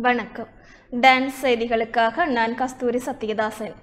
வணக்கம் டான்ஸ் செய்திகளுக்காக நான் கஸ்தூரி சத்யதாசன்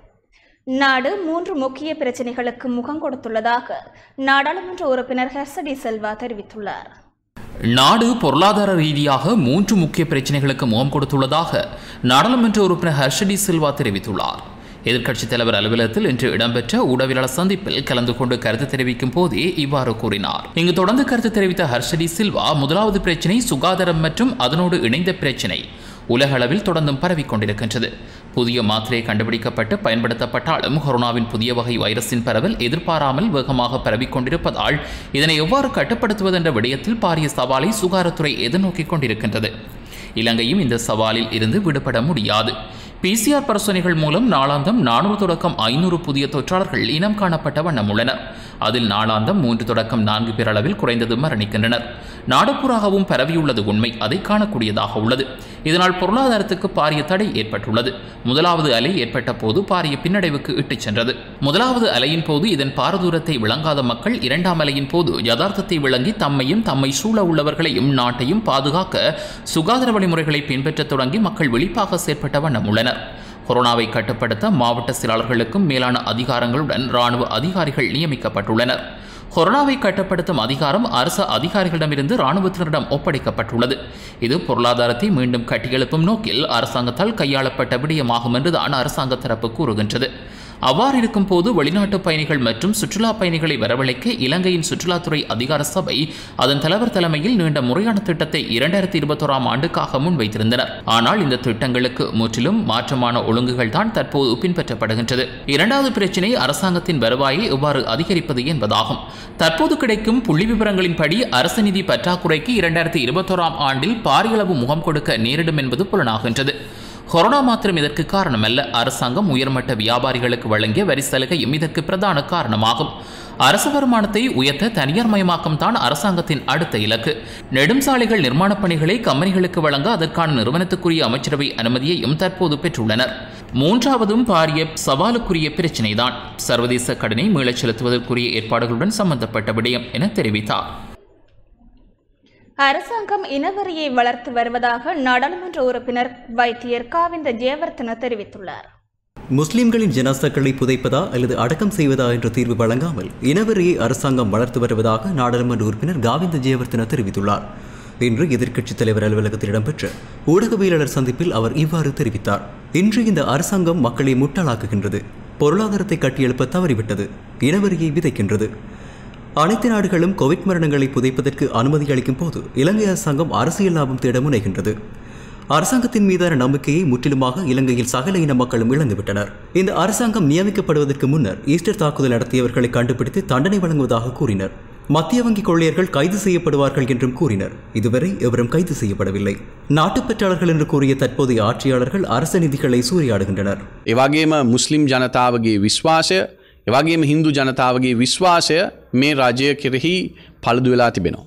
நாடு மூன்று முக்கிய பிரச்சனைகளுக்கு முகம் கொடுத்துள்ளதாக நாடாளுமன்ற உறுப்பினர் ஹெர்சடி செல்வா தெரிவித்துள்ளார் நாடு பொருளாதார ரீதியாக மூன்று முக்கிய பிரச்சனைகளுக்கு முகம் கொடுத்துள்ளதாக நாடாளுமன்ற உறுப்பினர் ஹர்ஷடி சில்வா தெரிவித்துள்ளார் எதிர்க்கட்சித் தலைவர் அலுவலகத்தில் இன்று இடம்பெற்ற ஊடகவியலாளர் சந்திப்பில் கலந்து கொண்டு கருத்து தெரிவிக்கும் போதே இவ்வாறு கூறினார் இங்கு தொடர்ந்து கருத்து தெரிவித்த ஹர்ஷடி சில்வா முதலாவது பிரச்சினை சுகாதாரம் மற்றும் அதனோடு இணைந்த பிரச்சினை உலக அளவில் தொடர்ந்தும் பரவிக் கொண்டிருக்கின்றது புதிய மாத்திரை கண்டுபிடிக்கப்பட்டு பயன்படுத்தப்பட்டாலும் கொரோனாவின் புதிய வகை வைரஸின் பரவல் எதிர்பாராமல் வேகமாக பரவிக் கொண்டிருப்பதால் இதனை எவ்வாறு கட்டுப்படுத்துவது என்ற விடயத்தில் பாரிய சவாலை சுகாதாரத்துறை எதிர்நோக்கிக் கொண்டிருக்கின்றது இலங்கையும் இந்த சவாலில் இருந்து விடுபட முடியாது பிசிஆர் பரிசோதனைகள் மூலம் நாளாந்தம் நானூறு தொடக்கம் ஐநூறு புதிய தொற்றாளர்கள் இனம் காணப்பட்ட வண்ணம் உள்ளனர் அதில் நாளாந்தம் மூன்று தொடக்கம் நான்கு பேர் அளவில் குறைந்தது மரணிக்கின்றனர் நாடுபுறாகவும் பரவியுள்ளது உண்மை அதை காணக்கூடியதாக உள்ளது இதனால் பொருளாதாரத்துக்கு பாரிய தடை ஏற்பட்டுள்ளது முதலாவது அலை ஏற்பட்ட போது பாரிய பின்னடைவுக்கு இட்டுச் சென்றது முதலாவது அலையின் போது இதன் பாரதூரத்தை விளங்காத மக்கள் இரண்டாம் அலையின் போது யதார்த்தத்தை விளங்கி தம்மையும் தம்மை சூழ உள்ளவர்களையும் நாட்டையும் பாதுகாக்க சுகாதார வழிமுறைகளை பின்பற்றத் தொடங்கி மக்கள் விழிப்பாக செயற்பட்ட வண்ணம் உள்ளனர் கொரோனாவை கட்டுப்படுத்த மாவட்ட செயலாளர்களுக்கும் மேலான அதிகாரங்களுடன் இராணுவ அதிகாரிகள் நியமிக்கப்பட்டுள்ளனர் கொரோனாவை கட்டுப்படுத்தும் அதிகாரம் அரசு அதிகாரிகளிடமிருந்து இராணுவத்தினரிடம் ஒப்படைக்கப்பட்டுள்ளது இது பொருளாதாரத்தை மீண்டும் கட்டியெழுப்பும் நோக்கில் அரசாங்கத்தால் கையாளப்பட்ட விடயமாகும் என்றுதான் அரசாங்க தரப்பு கூறுகின்றது அவ்வாறு இருக்கும் போது வெளிநாட்டு பயணிகள் மற்றும் சுற்றுலா பயணிகளை வரவழைக்க இலங்கையின் சுற்றுலாத்துறை அதிகார சபை அதன் தலைவர் தலைமையில் நீண்ட முறையான திட்டத்தை இரண்டாயிரத்தி இருபத்தோராம் ஆண்டுக்காக முன்வைத்திருந்தனர் ஆனால் இந்த திட்டங்களுக்கு முற்றிலும் மாற்றமான ஒழுங்குகள் தான் தற்போது பின்பற்றப்படுகின்றது இரண்டாவது பிரச்சினை அரசாங்கத்தின் வருவாயை எவ்வாறு அதிகரிப்பது என்பதாகும் தற்போது கிடைக்கும் புள்ளி விவரங்களின்படி அரசு நிதி பற்றாக்குறைக்கு இரண்டாயிரத்தி இருபத்தோராம் ஆண்டில் பாரியளவு முகம் கொடுக்க நேரிடும் என்பது புலனாகின்றது கொரோனா மாத்திரம் இதற்கு காரணமல்ல அரசாங்கம் உயர்மட்ட வியாபாரிகளுக்கு வழங்கிய வரி சலுகையும் இதற்கு பிரதான காரணமாகும் அரசு வருமானத்தை உயர்த்த தனியார் மயமாக்கம் தான் அரசாங்கத்தின் அடுத்த இலக்கு நெடுஞ்சாலைகள் நிர்மாணப் பணிகளை கம்பெனிகளுக்கு வழங்க அதற்கான நிறுவனத்துக்குரிய அமைச்சரவை அனுமதியையும் தற்போது பெற்றுள்ளனர் மூன்றாவதும் பாரிய சவாலுக்குரிய பிரச்சினைதான் சர்வதேச கடனை மீளச் செலுத்துவதற்குரிய ஏற்பாடுகளுடன் சம்பந்தப்பட்ட விடயம் என தெரிவித்தார் அரசாங்கம் இனவரியை வளர்த்து வருவதாக நாடாளுமன்ற உறுப்பினர் வைத்தியர் காவிந்த ஜெயவர்த்தன தெரிவித்துள்ளார் முஸ்லிம்களின் ஜனாசாக்களை புதைப்பதா அல்லது அடக்கம் செய்வதா என்ற தீர்வு வழங்காமல் இனவரியை அரசாங்கம் வளர்த்து வருவதாக நாடாளுமன்ற உறுப்பினர் காவிந்த ஜெயவர்த்தன தெரிவித்துள்ளார் இன்று எதிர்க்கட்சித் தலைவர் அலுவலகத்தில் இடம்பெற்ற ஊடகவியலாளர் சந்திப்பில் அவர் இவ்வாறு தெரிவித்தார் இன்று இந்த அரசாங்கம் மக்களை முட்டாளாக்குகின்றது பொருளாதாரத்தை கட்டியெழுப்ப தவறிவிட்டது இனவரியை விதைக்கின்றது அனைத்து நாடுகளும் கோவிட் மரணங்களை புதைப்பதற்கு அனுமதி அளிக்கும் போது இலங்கை அரசாங்கம் அரசியல் லாபம் தேட முனைகின்றது அரசாங்கத்தின் மீதான நம்பிக்கையை முற்றிலுமாக இலங்கையில் சகல இன மக்களும் இழந்துவிட்டனர் இந்த அரசாங்கம் நியமிக்கப்படுவதற்கு முன்னர் ஈஸ்டர் தாக்குதல் நடத்தியவர்களை கண்டுபிடித்து தண்டனை வழங்குவதாக கூறினர் மத்திய வங்கி கொள்ளையர்கள் கைது செய்யப்படுவார்கள் என்றும் கூறினர் இதுவரை எவரும் கைது செய்யப்படவில்லை நாட்டுப்பற்றாளர்கள் என்று கூறிய தற்போதைய ஆட்சியாளர்கள் அரச நிதிகளை சூறையாடுகின்றனர் එවගේම මුස්ලිම් ජනතාවගේ විශ්වාසය එවගේම හින්දු ජනතාවගේ විශ්වාසය මේ රජය කෙරෙහි පළදු වෙලා තිබෙනවා.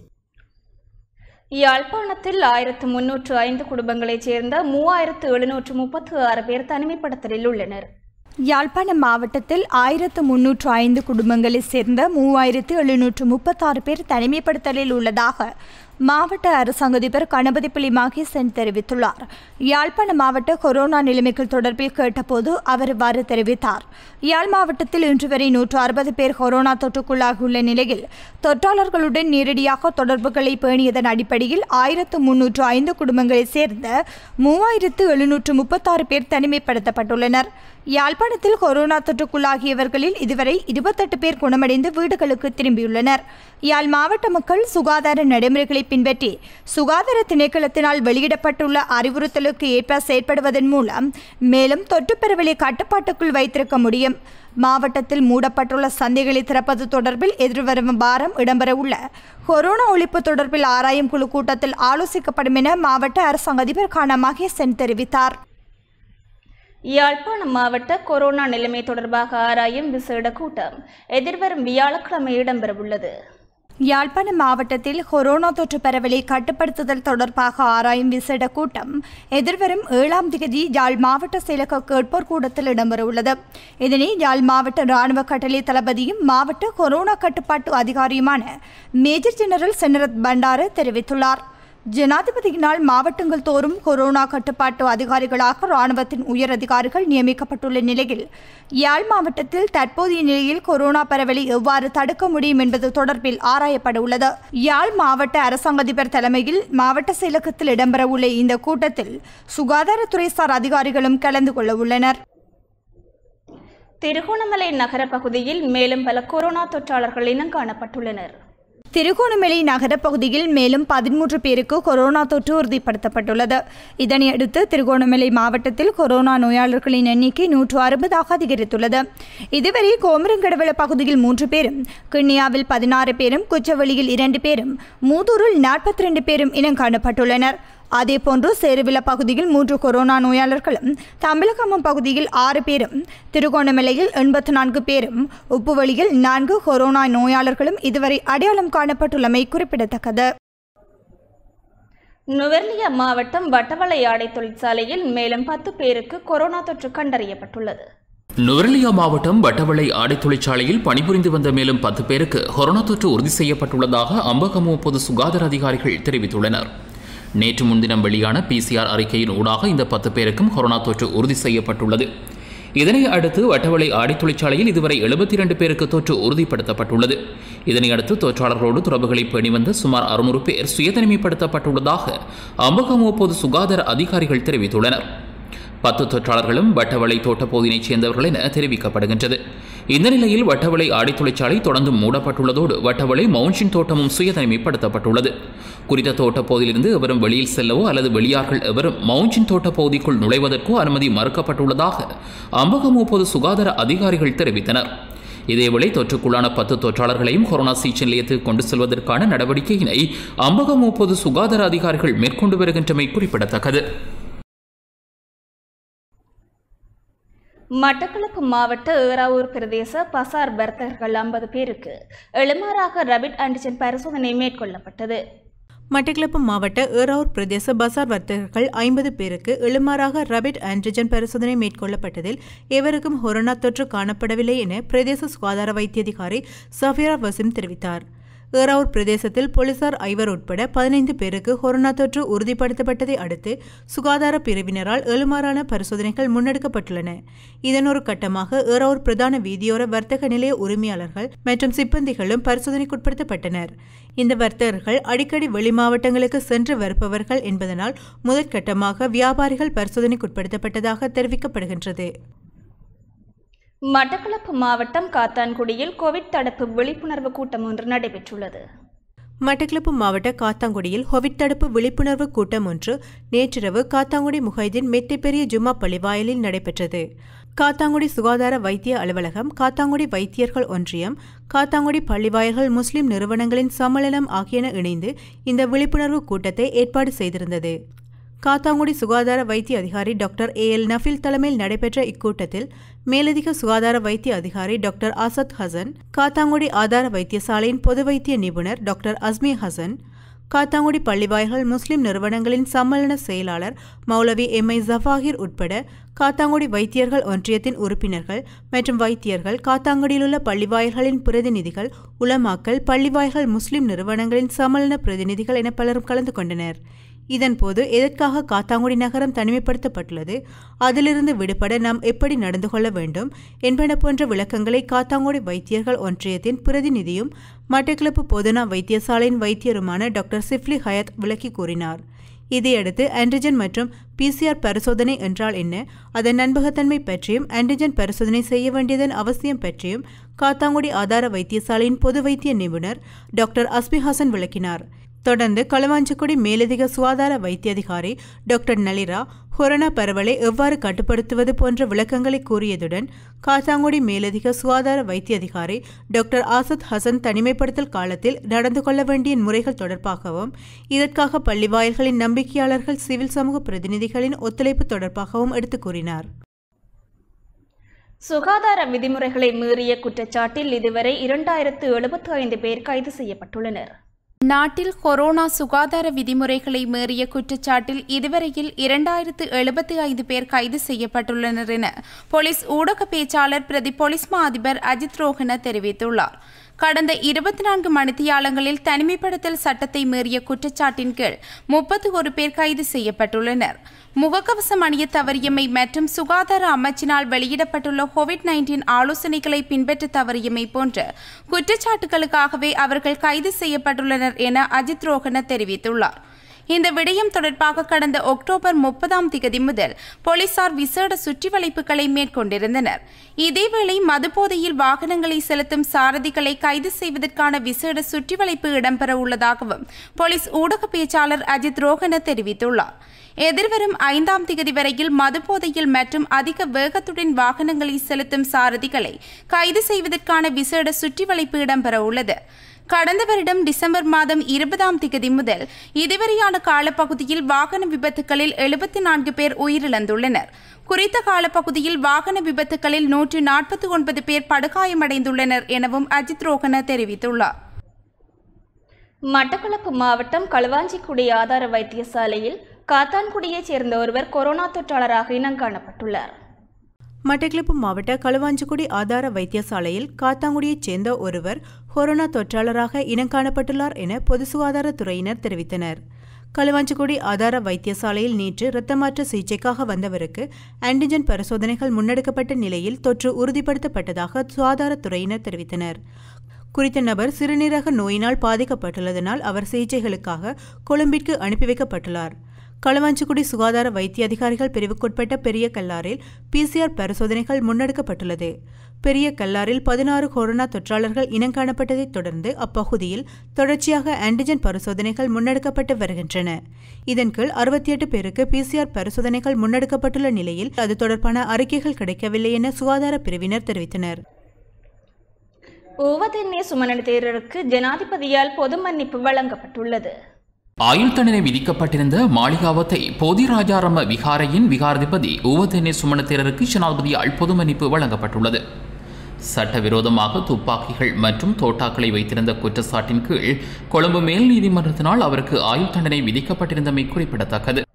யாழ்ப்பாணத்தில் ஆயிரத்து முன்னூற்று ஐந்து குடும்பங்களைச் சேர்ந்த மூவாயிரத்து எழுநூற்று முப்பத்து ஆறு பேர் தனிமைப்படுத்தலில் உள்ளனர் யாழ்ப்பாணம் மாவட்டத்தில் ஆயிரத்து முன்னூற்று ஐந்து குடும்பங்களைச் சேர்ந்த மூவாயிரத்து எழுநூற்று முப்பத்தாறு பேர் தனிமைப்படுத்தலில் உள்ளதாக மாவட்ட அரசாங்க அதிபர் கணபதி புலி மகேசன் தெரிவித்துள்ளார் யாழ்ப்பாண மாவட்ட கொரோனா நிலைமைகள் தொடர்பில் கேட்டபோது அவர் இவ்வாறு தெரிவித்தார் யாழ் மாவட்டத்தில் இன்று வரை நூற்று அறுபது பேர் கொரோனா தொற்றுக்குள்ளாகியுள்ள நிலையில் தொற்றாளர்களுடன் நேரடியாக தொடர்புகளை பேணியதன் அடிப்படையில் ஆயிரத்து முன்னூற்று ஐந்து குடும்பங்களைச் சேர்ந்த மூவாயிரத்து எழுநூற்று முப்பத்தாறு பேர் தனிமைப்படுத்தப்பட்டுள்ளனர் யாழ்ப்பாணத்தில் கொரோனா தொற்றுக்குள்ளாகியவர்களில் இதுவரை இருபத்தெட்டு பேர் குணமடைந்து வீடுகளுக்கு திரும்பியுள்ளனர் யாழ் மாவட்ட மக்கள் சுகாதார நடைமுறைகளை பின்பற்றி சுகாதார திணைக்களத்தினால் வெளியிடப்பட்டுள்ள அறிவுறுத்தலுக்கு ஏற்ப செயற்படுவதன் மூலம் மேலும் தொற்று பரவலை கட்டுப்பாட்டுக்குள் வைத்திருக்க முடியும் மாவட்டத்தில் மூடப்பட்டுள்ள சந்தைகளை திறப்பது தொடர்பில் எதிர்வரும் வாரம் இடம்பெறவுள்ள கொரோனா ஒழிப்பு தொடர்பில் ஆராயும் குழு கூட்டத்தில் ஆலோசிக்கப்படும் என மாவட்ட அரசாங்க அதிபர் கான மகேசன் தெரிவித்தார் யாழ்ப்பாணம் மாவட்ட கொரோனா நிலைமை தொடர்பாக ஆராயும் விசேட கூட்டம் எதிர்வரும் வியாழக்கிழமை இடம்பெறவுள்ளது யாழ்ப்பாணம் மாவட்டத்தில் கொரோனா தொற்று பரவலை கட்டுப்படுத்துதல் தொடர்பாக ஆராயும் விசேட கூட்டம் எதிர்வரும் ஏழாம் தேதி யாழ் மாவட்ட செயலக கேட்போர் கூடத்தில் இடம்பெறவுள்ளது இதனை யாழ் மாவட்ட இராணுவ கட்டளை தளபதியும் மாவட்ட கொரோனா கட்டுப்பாட்டு அதிகாரியுமான மேஜர் ஜெனரல் செனரத் பண்டார தெரிவித்துள்ளார் ஜனாதிபதியினால் மாவட்டங்கள் தோறும் கொரோனா கட்டுப்பாட்டு அதிகாரிகளாக இராணுவத்தின் உயர் அதிகாரிகள் நியமிக்கப்பட்டுள்ள நிலையில் யாழ் மாவட்டத்தில் தற்போதைய நிலையில் கொரோனா பரவலை எவ்வாறு தடுக்க முடியும் என்பது தொடர்பில் ஆராயப்பட உள்ளது யாழ் மாவட்ட அரசாங்க அதிபர் தலைமையில் மாவட்ட செயலகத்தில் இடம்பெறவுள்ள இந்த கூட்டத்தில் சுகாதாரத்துறை சார் அதிகாரிகளும் கலந்து கொள்ள உள்ளனர் திருகோணமலை நகர பகுதியில் மேலும் பல கொரோனா தொற்றாளர்கள் இனம் காணப்பட்டுள்ளனர் திருகோணமலை நகர பகுதியில் மேலும் பதிமூன்று பேருக்கு கொரோனா தொற்று உறுதிப்படுத்தப்பட்டுள்ளது இதனையடுத்து திருகோணமலை மாவட்டத்தில் கொரோனா நோயாளர்களின் எண்ணிக்கை நூற்று அறுபதாக அதிகரித்துள்ளது இதுவரை கோமரங்கடவள பகுதியில் மூன்று பேரும் கிண்ணியாவில் பதினாறு பேரும் குச்சவெளியில் இரண்டு பேரும் மூதூரில் நாற்பத்தி ரெண்டு பேரும் இனம் காணப்பட்டுள்ளனர் அதேபோன்று சேருவில பகுதியில் மூன்று கொரோனா நோயாளர்களும் தமிழகமம் பகுதியில் ஆறு பேரும் திருகோணமலையில் எண்பத்து நான்கு பேரும் உப்புவெளியில் நான்கு கொரோனா நோயாளர்களும் இதுவரை அடையாளம் காணப்பட்டுள்ளமை குறிப்பிடத்தக்கது நுவர்லியா மாவட்டம் வட்டவளை ஆடை தொழிற்சாலையில் மேலும் பத்து பேருக்கு கொரோனா தொற்று கண்டறியப்பட்டுள்ளது நுவரெலியா மாவட்டம் வட்டவளை ஆடை தொழிற்சாலையில் பணிபுரிந்து வந்த மேலும் பத்து பேருக்கு கொரோனா தொற்று உறுதி செய்யப்பட்டுள்ளதாக அம்பகமோ பொது சுகாதார அதிகாரிகள் தெரிவித்துள்ளனர் நேற்று முன்தினம் வெளியான பிசிஆர் அறிக்கையின் ஊடாக இந்த பத்து பேருக்கும் கொரோனா தொற்று உறுதி செய்யப்பட்டுள்ளது இதனை அடுத்து வட்டவளை ஆடை தொழிற்சாலையில் இதுவரை எழுபத்தி இரண்டு பேருக்கு தொற்று உறுதிப்படுத்தப்பட்டுள்ளது இதனை அடுத்து தொற்றாளர்களோடு தொடர்புகளை பேணி வந்த சுமார் அறுநூறு பேர் சுயதனிமைப்படுத்தப்பட்டுள்ளதாக அம்பகமோ பொது சுகாதார அதிகாரிகள் தெரிவித்துள்ளனர் பத்து தொற்றாளர்களும் வட்டவளை தோட்டப்பகுதியினைச் சேர்ந்தவர்கள் என தெரிவிக்கப்படுகின்றது இந்த நிலையில் வட்டவளை ஆடை தொழிற்சாலை தொடர்ந்து மூடப்பட்டுள்ளதோடு வட்டவளை மவுன்ஷின் தோட்டமும் சுயதனிமைப்படுத்தப்பட்டுள்ளது குறித்த தோட்டப்பகுதியிலிருந்து எவரும் வெளியில் செல்லவோ அல்லது வெளியார்கள் எவரும் மவுன்ஷின் தோட்டப்பகுதிக்குள் நுழைவதற்கோ அனுமதி மறுக்கப்பட்டுள்ளதாக அம்பகமோ பொது சுகாதார அதிகாரிகள் தெரிவித்தனர் இதேவேளை தொற்றுக்குள்ளான பத்து தொற்றாளர்களையும் கொரோனா சிகிச்சை நிலையத்துக்கு கொண்டு செல்வதற்கான நடவடிக்கையினை அம்பகமோ பொது சுகாதார அதிகாரிகள் மேற்கொண்டு வருகின்றமை குறிப்பிடத்தக்கது மட்டக்களப்பு மாவட்ட ஏறாவூர் பிரதேச பசார் வர்த்தகர்கள் ஐம்பது பேருக்கு எழுமாறாக ரபிட் ஆன்டிஜென் பரிசோதனை மேற்கொள்ளப்பட்டது மட்டக்களப்பு மாவட்ட ஏறாவூர் பிரதேச பசார் வர்த்தகர்கள் ஐம்பது பேருக்கு எழுமாறாக ரபிட் ஆன்டிஜன் பரிசோதனை மேற்கொள்ளப்பட்டதில் எவருக்கும் கொரோனா தொற்று காணப்படவில்லை என பிரதேச சுகாதார வைத்தியதிகாரி சஃபியா வசிம் தெரிவித்தார் ஏறாவூர் பிரதேசத்தில் போலீசார் ஐவர் உட்பட பதினைந்து பேருக்கு கொரோனா தொற்று உறுதிப்படுத்தப்பட்டதை அடுத்து சுகாதார பிரிவினரால் எழுமாறான பரிசோதனைகள் முன்னெடுக்கப்பட்டுள்ளன இதன் ஒரு கட்டமாக ஏறாவூர் பிரதான வீதியோர வர்த்தக நிலைய உரிமையாளர்கள் மற்றும் சிப்பந்திகளும் பரிசோதனைக்குட்படுத்தப்பட்டனர் இந்த வர்த்தகர்கள் அடிக்கடி வெளி மாவட்டங்களுக்கு சென்று வருபவர்கள் என்பதனால் முதற்கட்டமாக வியாபாரிகள் பரிசோதனைக்குட்படுத்தப்பட்டதாக தெரிவிக்கப்படுகின்றது மட்டக்களப்பு மாவட்டம் காத்தான்குடியில் கோவிட் தடுப்பு விழிப்புணர்வு கூட்டம் ஒன்று நடைபெற்றுள்ளது மட்டக்களப்பு மாவட்ட காத்தாங்குடியில் கோவிட் தடுப்பு விழிப்புணர்வு கூட்டம் ஒன்று நேற்றிரவு காத்தாங்குடி முஹைதீன் மெத்தைப்பெரிய ஜும்மா பள்ளிவாயலில் நடைபெற்றது காத்தாங்குடி சுகாதார வைத்திய அலுவலகம் காத்தாங்குடி வைத்தியர்கள் ஒன்றியம் காத்தாங்குடி பள்ளிவாயல்கள் முஸ்லிம் நிறுவனங்களின் சம்மேளனம் ஆகியன இணைந்து இந்த விழிப்புணர்வு கூட்டத்தை ஏற்பாடு செய்திருந்தது காத்தாங்குடி சுகாதார வைத்திய அதிகாரி டாக்டர் ஏ எல் நஃபில் தலைமையில் நடைபெற்ற இக்கூட்டத்தில் மேலதிக சுகாதார வைத்திய அதிகாரி டாக்டர் ஆசத் ஹசன் காத்தாங்குடி ஆதார வைத்தியசாலையின் பொது வைத்திய நிபுணர் டாக்டர் அஸ்மி ஹசன் காத்தாங்குடி பள்ளிவாய்கள் முஸ்லிம் நிறுவனங்களின் சம்மேளன செயலாளர் மௌலவி எம் ஐ ஜஃபாகிர் உட்பட காத்தாங்குடி வைத்தியர்கள் ஒன்றியத்தின் உறுப்பினர்கள் மற்றும் வைத்தியர்கள் காத்தாங்குடியிலுள்ள பள்ளிவாயல்களின் பிரதிநிதிகள் உலமாக்கல் பள்ளிவாய்கள் முஸ்லிம் நிறுவனங்களின் சம்மேளன பிரதிநிதிகள் என பலரும் கலந்து கொண்டனர் இதன்போது எதற்காக காத்தாங்குடி நகரம் தனிமைப்படுத்தப்பட்டுள்ளது அதிலிருந்து விடுபட நாம் எப்படி நடந்து கொள்ள வேண்டும் என்பன போன்ற விளக்கங்களை காத்தாங்குடி வைத்தியர்கள் ஒன்றியத்தின் பிரதிநிதியும் மட்டக்களப்பு பொதுனா வைத்தியசாலையின் வைத்தியருமான டாக்டர் சிப்லி ஹயத் விளக்கி கூறினார் இதையடுத்து ஆன்டிஜன் மற்றும் பிசிஆர் பரிசோதனை என்றால் என்ன அதன் நண்பகத்தன்மை பற்றியும் ஆன்டிஜன் பரிசோதனை செய்ய வேண்டியதன் அவசியம் பற்றியும் காத்தாங்குடி ஆதார வைத்தியசாலையின் பொது வைத்திய நிபுணர் டாக்டர் அஸ்மி ஹாசன் விளக்கினார் தொடர்ந்து களவாஞ்சிக்குடி மேலதிக சுகாதார வைத்திய அதிகாரி டாக்டர் நளிரா கொரோனா பரவலை எவ்வாறு கட்டுப்படுத்துவது போன்ற விளக்கங்களை கூறியதுடன் காத்தாங்குடி மேலதிக சுகாதார வைத்திய அதிகாரி டாக்டர் ஆசத் ஹசன் தனிமைப்படுத்தல் காலத்தில் நடந்து கொள்ள வேண்டிய முறைகள் தொடர்பாகவும் இதற்காக பள்ளிவாயல்களின் நம்பிக்கையாளர்கள் சிவில் சமூக பிரதிநிதிகளின் ஒத்துழைப்பு தொடர்பாகவும் எடுத்துக் கூறினார் சுகாதார விதிமுறைகளை மீறிய குற்றச்சாட்டில் இதுவரை இரண்டாயிரத்து எழுபத்து ஐந்து பேர் கைது செய்யப்பட்டுள்ளனர் நாட்டில் கொரோனா சுகாதார விதிமுறைகளை மீறிய குற்றச்சாட்டில் இதுவரையில் இரண்டாயிரத்து எழுபத்தி ஐந்து பேர் கைது செய்யப்பட்டுள்ளனர் என போலீஸ் ஊடக பேச்சாளர் பிரதி போலீஸ் மா அதிபர் அஜித் ரோஹன தெரிவித்துள்ளார் கடந்த இருபத்தி நான்கு மணித்தியாலங்களில் தனிமைப்படுத்தல் சட்டத்தை மீறிய குற்றச்சாட்டின் கீழ் முப்பத்தி ஒரு பேர் கைது செய்யப்பட்டுள்ளனர் முகக்கவசம் அணிய தவறியமை மற்றும் சுகாதார அமைச்சினால் வெளியிடப்பட்டுள்ள கோவிட் நைன்டீன் ஆலோசனைகளை பின்பற்ற தவறியமை போன்ற குற்றச்சாட்டுகளுக்காகவே அவர்கள் கைது செய்யப்பட்டுள்ளனர் என அஜித் ரோஹன தெரிவித்துள்ளார் இந்த விடயம் தொடர்பாக கடந்த அக்டோபர் முப்பதாம் திகதி முதல் போலீசார் விசேட சுற்றிவளைப்புகளை மேற்கொண்டிருந்தனர் இதேவேளை மதுபோதையில் வாகனங்களை செலுத்தும் சாரதிகளை கைது செய்வதற்கான விசேட சுற்றிவளைப்பு இடம்பெற உள்ளதாகவும் போலீஸ் ஊடக பேச்சாளர் அஜித் ரோஹன தெரிவித்துள்ளார் எதிர்வரும் ஐந்தாம் திகதி வரையில் மதுபோதையில் மற்றும் அதிக வேகத்துடன் வாகனங்களை செலுத்தும் சாரதிகளை கைது செய்வதற்கான விசேட சுற்றிவளைப்பு இடம்பெற உள்ளது கடந்த வருடம் டிசம்பர் மாதம் இருபதாம் திகதி முதல் இதுவரையான காலப்பகுதியில் வாகன விபத்துகளில் எழுபத்தி நான்கு பேர் உயிரிழந்துள்ளனர் குறித்த காலப்பகுதியில் வாகன விபத்துகளில் நூற்று நாற்பத்தி ஒன்பது பேர் படுகாயமடைந்துள்ளனர் எனவும் அஜித் ரோகன தெரிவித்துள்ளார் மட்டக்களப்பு மாவட்டம் களுவாஞ்சிக்குடி ஆதார வைத்தியசாலையில் காத்தான்குடியைச் சேர்ந்த ஒருவர் கொரோனா தொற்றாளராக இனங்காணப்பட்டுள்ளார் மட்டக்களப்பு மாவட்ட களுவாஞ்சிக்குடி ஆதார வைத்தியசாலையில் காத்தாங்குடியைச் சேர்ந்த ஒருவர் கொரோனா தொற்றாளராக இனங்காணப்பட்டுள்ளார் என பொது சுகாதாரத்துறையினர் தெரிவித்தனர் களுவாஞ்சிக்குடி ஆதார வைத்தியசாலையில் நேற்று இரத்தமாற்ற சிகிச்சைக்காக வந்தவருக்கு ஆன்டிஜென் பரிசோதனைகள் முன்னெடுக்கப்பட்ட நிலையில் தொற்று உறுதிப்படுத்தப்பட்டதாக சுகாதாரத்துறையினர் தெரிவித்தனர் குறித்த நபர் சிறுநீரக நோயினால் பாதிக்கப்பட்டுள்ளதனால் அவர் சிகிச்சைகளுக்காக கொழும்பிற்கு அனுப்பி வைக்கப்பட்டுள்ளார் களுவாஞ்சிக்குடி சுகாதார வைத்திய அதிகாரிகள் பிரிவுக்குட்பட்ட பெரிய கல்லாரில் பிசிஆர் பரிசோதனைகள் முன்னெடுக்கப்பட்டுள்ளது பெரிய கல்லாரில் பதினாறு கொரோனா தொற்றாளர்கள் இனங்காணப்பட்டதைத் தொடர்ந்து அப்பகுதியில் தொடர்ச்சியாக ஆன்டிஜென் பரிசோதனைகள் முன்னெடுக்கப்பட்டு வருகின்றன இதன் கீழ் அறுபத்தி எட்டு பேருக்கு பிசிஆர் பரிசோதனைகள் முன்னெடுக்கப்பட்டுள்ள நிலையில் அது தொடர்பான அறிக்கைகள் கிடைக்கவில்லை என சுகாதார பிரிவினர் தெரிவித்தனர் ஓவதென்னே சுமணன் தேரருக்கு ஜனாதிபதியால் பொது மன்னிப்பு வழங்கப்பட்டுள்ளது ஆயுள் தண்டனை விதிக்கப்பட்டிருந்த மாளிகாவத்தை போதிராஜாரம விகாரையின் விகாராதிபதி ஊவதென்னே சுமணத்தேரருக்கு ஜனாதிபதியால் பொது மன்னிப்பு வழங்கப்பட்டுள்ளது சட்டவிரோதமாக துப்பாக்கிகள் மற்றும் தோட்டாக்களை வைத்திருந்த குற்றச்சாட்டின் கீழ் கொழும்பு மேல் நீதிமன்றத்தினால் அவருக்கு ஆயுள் தண்டனை விதிக்கப்பட்டிருந்தமை குறிப்பிடத்தக்கது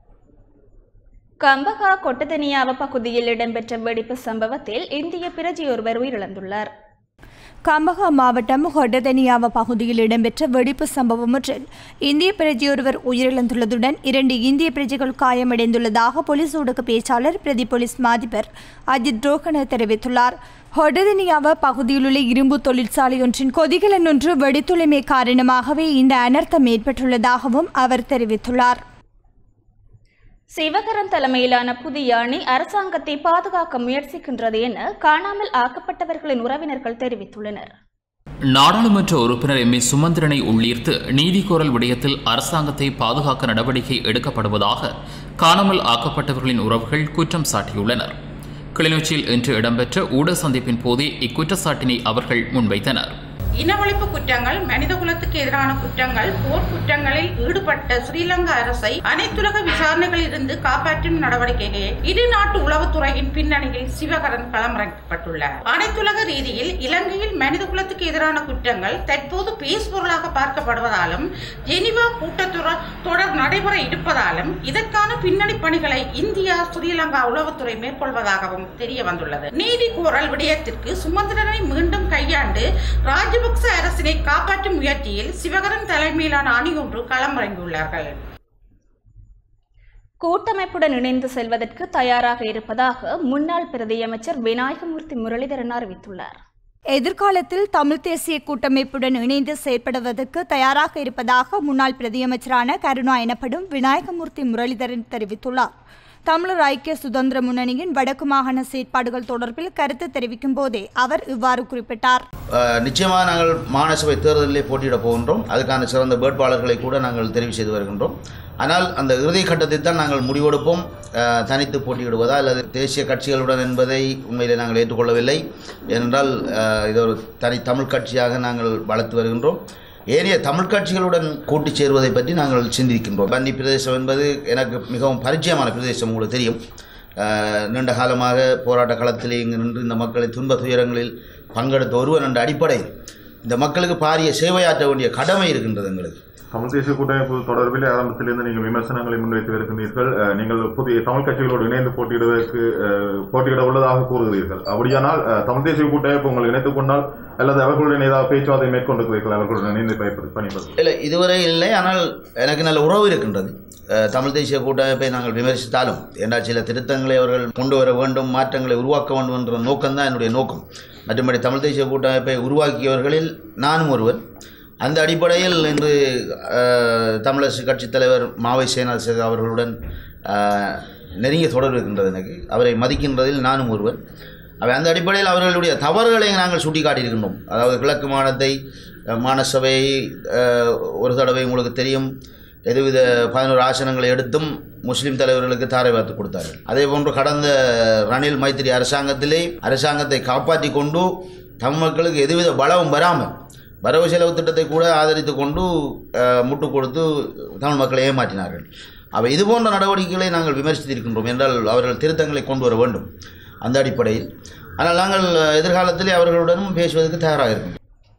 கம்பகா கொட்டதனியாவ பகுதியில் இடம்பெற்ற வெடிப்பு சம்பவத்தில் இந்திய பிரஜை ஒருவர் உயிரிழந்துள்ளார் கம்பகா மாவட்டம் ஹொட்டதனியாவ பகுதியில் இடம்பெற்ற வெடிப்பு சம்பவம் ஒன்றில் இந்திய பிரஜை ஒருவர் உயிரிழந்துள்ளதுடன் இரண்டு இந்திய பிரஜைகள் காயமடைந்துள்ளதாக போலீஸ் ஊடக பேச்சாளர் பிரதி போலீஸ் மாதிபர் அஜித் ரோஹன தெரிவித்துள்ளார் ஹொடதனியாவ பகுதியில் உள்ள இரும்பு தொழிற்சாலை ஒன்றின் கொதிகலன் ஒன்று வெடித்துள்ளமை காரணமாகவே இந்த அனர்த்தம் ஏற்பட்டுள்ளதாகவும் அவர் தெரிவித்துள்ளார் சிவகரன் தலைமையிலான புதிய அணி அரசாங்கத்தை பாதுகாக்க முயற்சிக்கின்றது என காணாமல் ஆக்கப்பட்டவர்களின் உறவினர்கள் தெரிவித்துள்ளனர் நாடாளுமன்ற உறுப்பினர் எம் ஏ சுமந்திரனை உள்ளீர்த்து நீதி கோரல் விடயத்தில் அரசாங்கத்தை பாதுகாக்க நடவடிக்கை எடுக்கப்படுவதாக காணாமல் ஆக்கப்பட்டவர்களின் உறவுகள் குற்றம் சாட்டியுள்ளனர் கிளிநொச்சியில் இன்று இடம்பெற்ற ஊடக சந்திப்பின் போதே இக்குற்றச்சாட்டினை அவர்கள் முன்வைத்தனர் இனவழிப்பு குற்றங்கள் மனித குலத்துக்கு எதிரான குற்றங்கள் போர் குற்றங்களில் ஈடுபட்ட ஸ்ரீலங்கா அரசை அனைத்துலக விசாரணைகளில் இருந்து காப்பாற்றும் நடவடிக்கைகளில் இரு நாட்டு உளவுத்துறையின் பின்னணியில் சிவகரன் களமிறக்கப்பட்டுள்ளார் அனைத்துலக ரீதியில் இலங்கையில் மனித குலத்துக்கு எதிரான குற்றங்கள் தற்போது பேசுபொருளாக பார்க்கப்படுவதாலும் ஜெனிவா கூட்டத்தொடர் தொடர் நடைபெற இருப்பதாலும் இதற்கான பின்னணி பணிகளை இந்தியா ஸ்ரீலங்கா உளவுத்துறை மேற்கொள்வதாகவும் தெரிய வந்துள்ளது நீதி கோரல் விடயத்திற்கு சுமந்திரனை மீண்டும் கையாண்டு ராஜபக்ச அரசினை காப்பாற்றும் முயற்சியில் சிவகரன் தலைமையிலான அணி ஒன்று களமிறங்கியுள்ளார்கள் கூட்டமைப்புடன் இணைந்து செல்வதற்கு தயாராக இருப்பதாக முன்னாள் பிரதியமைச்சர் விநாயகமூர்த்தி முரளிதரன் அறிவித்துள்ளார் எதிர்காலத்தில் தமிழ் தேசிய கூட்டமைப்புடன் இணைந்து செயற்படுவதற்கு தயாராக இருப்பதாக முன்னாள் பிரதியமைச்சரான கருணா எனப்படும் விநாயகமூர்த்தி முரளிதரன் தெரிவித்துள்ளார் தமிழர் ஐக்கிய சுதந்திர முன்னணியின் வடக்கு மாகாண செயற்பாடுகள் தொடர்பில் கருத்து தெரிவிக்கும் போதே அவர் இவ்வாறு குறிப்பிட்டார் அஹ், நிச்சயமாக நாங்கள் மாநசபை தேர்தலிலே போட்டியிடப் போகின்றோம் அதுக்கான சிறந்த வேட்பாளர்களை கூட நாங்கள் தெரிவு செய்து வருகின்றோம் ஆனால் அந்த இறுதி கட்டத்தில் தான் நாங்கள் முடிவெடுப்போம் அஹ், தனித்து போட்டியிடுவதா அல்லது தேசிய கட்சிகளுடன் என்பதை உண்மையிலே நாங்கள் ஏற்றுக்கொள்ளவில்லை ஏனென்றால் அஹ், இது ஒரு தனி தமிழ் கட்சியாக நாங்கள் வளர்த்து வருகின்றோம் ஏனைய தமிழ் கட்சிகளுடன் கூட்டி சேருவதை பற்றி நாங்கள் சிந்திக்கின்றோம் வன்னி பிரதேசம் என்பது எனக்கு மிகவும் பரிச்சயமான பிரதேசம் உங்களுக்கு தெரியும் அஹ், நீண்ட காலமாக போராட்ட களத்திலே இங்கு நின்று இந்த மக்களின் துன்ப துயரங்களில் பங்கெடுத்த ஒருவன் என்ற அடிப்படையில் இந்த மக்களுக்கு பாரிய சேவையாற்ற வேண்டிய கடமை இருக்கின்றது எங்களுக்கு தமிழ் தேசிய கூட்டமைப்பு தொடர்பில் ஆரம்பத்திலிருந்து நீங்கள் விமர்சனங்களை முன்வைத்து வருகின்றீர்கள் அஹ், நீங்கள் புதிய தமிழ் கட்சிகளோடு இணைந்து போட்டியிடுவதற்கு அஹ், போட்டியிட உள்ளதாக கூறுகிறீர்கள் அப்படியானால் அஹ், தமிழ் தேசிய கூட்டமைப்பு உங்களை இணைத்துக் கொண்டால் அல்லது அவர்களுடன் ஏதாவது பேச்சுவார்த்தை மேற்கொண்டிருக்கிறீர்கள் அவர்களுடன் இணைந்து பயப்பது பணிப்பது இல்லை இதுவரை இல்லை ஆனால் எனக்கு நல்ல உறவு இருக்கின்றது அஹ், தமிழ் தேசிய கூட்டமைப்பை நாங்கள் விமர்சித்தாலும் என்றால் சில திருத்தங்களை அவர்கள் கொண்டு வர வேண்டும் மாற்றங்களை உருவாக்க வேண்டும் என்ற நோக்கம்தான் என்னுடைய நோக்கம் மற்றபடி தமிழ் தேசிய கூட்டமைப்பை உருவாக்கியவர்களில் நானும் ஒருவர் அந்த அடிப்படையில் இன்று அஹ், தமிழரசு கட்சித் தலைவர் மாவை சேனாசேகர் அவர்களுடன் அஹ், நெருங்கிய தொடர்பு இருக்கின்றது எனக்கு அவரை மதிக்கின்றதில் நானும் ஒருவர் அவை அந்த அடிப்படையில் அவர்களுடைய தவறுகளை நாங்கள் சுட்டிக்காட்டியிருக்கின்றோம் அதாவது கிழக்கு மாநிலத்தை அஹ், மாநசபை அஹ், ஒரு தடவை உங்களுக்கு தெரியும் எதுவித பதினோரு ஆசனங்களை எடுத்தும் முஸ்லீம் தலைவர்களுக்கு தாரை வார்த்து கொடுத்தார்கள் அதே போன்று கடந்த ரணில் மைத்திரி அரசாங்கத்திலே அரசாங்கத்தை காப்பாற்றி கொண்டு தமிழ் மக்களுக்கு எதுவித பலமும் வராமல் வரவு செலவு திட்டத்தை கூட ஆதரித்து கொண்டு அஹ், முட்டு கொடுத்து தமிழ் மக்களை ஏமாற்றினார்கள் அவை இது போன்ற நடவடிக்கைகளை நாங்கள் விமர்சித்திருக்கின்றோம் என்றால் அவர்கள் திருத்தங்களை கொண்டு வர வேண்டும் அந்த அடிப்படையில் ஆனால் நாங்கள் எதிர்காலத்திலே அவர்களுடனும் பேசுவதற்கு தயாராக இருக்கின்றோம்